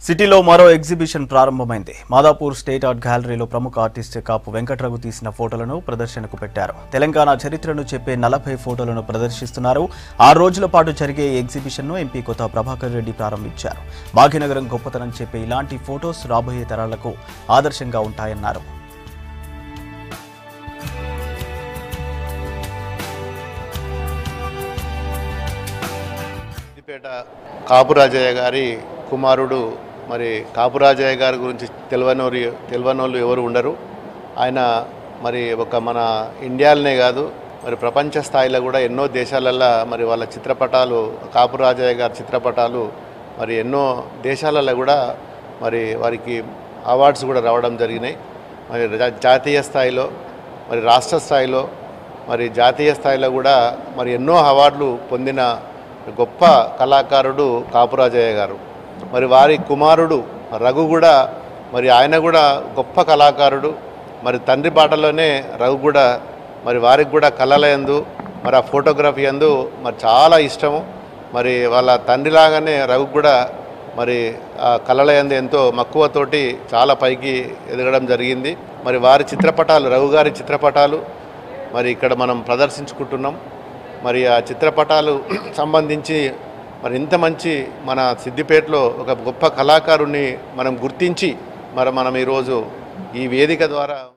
సిటీలో మరో ఎగ్జిబిషన్ ప్రారంభమైంది మాదాపూర్ స్టేట్ ఆర్ట్ గ్యాలరీలో ప్రముఖ ఆర్టిస్ట్ కాపు వెంకట్రఘు తీసిన ఫోటోలను ప్రదర్శనకు పెట్టారు తెలంగాణ చరిత్రను చెప్పే నలభై ఫోటోలను ప్రదర్శిస్తున్నారు ఆరు రోజుల పాటు జరిగే ఈ ఎగ్జిబిషన్ను ఎంపీ కొత్త ప్రభాకర్ రెడ్డి ప్రారంభించారు భాగ్యనగరం గొప్పతనం చెప్పే ఇలాంటి ఫోటోస్ రాబోయే తరాలకు ఆదర్శంగా ఉంటాయన్నారు సిద్దిపేట కాపురాజయ్య గారి కుమారుడు మరి కాపురాజయ్య గారి గురించి తెలియనోరు తెలియనోళ్ళు ఎవరు ఉండరు ఆయన మరి ఒక మన ఇండియాలోనే కాదు మరి ప్రపంచ స్థాయిలో కూడా ఎన్నో దేశాలల్లో మరి వాళ్ళ చిత్రపటాలు కాపురాజయ్య గారి చిత్రపటాలు మరి ఎన్నో దేశాలలో కూడా మరి వారికి అవార్డ్స్ కూడా రావడం జరిగినాయి మరి జా- జాతీయ స్థాయిలో మరి రాష్ట్ర స్థాయిలో మరి జాతీయ స్థాయిలో కూడా మరి ఎన్నో అవార్డులు పొందిన గొప్ప కళాకారుడు కాపురాజయ్య గారు మరి వారి కుమారుడు రఘు కూడా మరి ఆయన కూడా గొప్ప కళాకారుడు మరి తండ్రి బాటలోనే రఘు కూడా మరి వారికి కూడా కళల యందు మరి ఆ ఫోటోగ్రఫీ యందు మరి చాలా ఇష్టము మరి వాళ్ళ తండ్రిలాగానే రఘు కూడా మరి ఆ కళల యందు ఎంతో మక్కువతోటి చాలా పైకి ఎదగడం జరిగింది మరి వారి చిత్రపటాలు రఘు గారి చిత్రపటాలు మరి ఇక్కడ మనం ప్రదర్శించుకుంటున్నాం మరి ఆ చిత్రపటాలు సంబంధించి మరి ఇంత మంచి మన సిద్దిపేటలో ఒక గొప్ప కళాకారుణ్ణి మనం గుర్తించి మరి మనం ఈరోజు ఈ వేదిక ద్వారా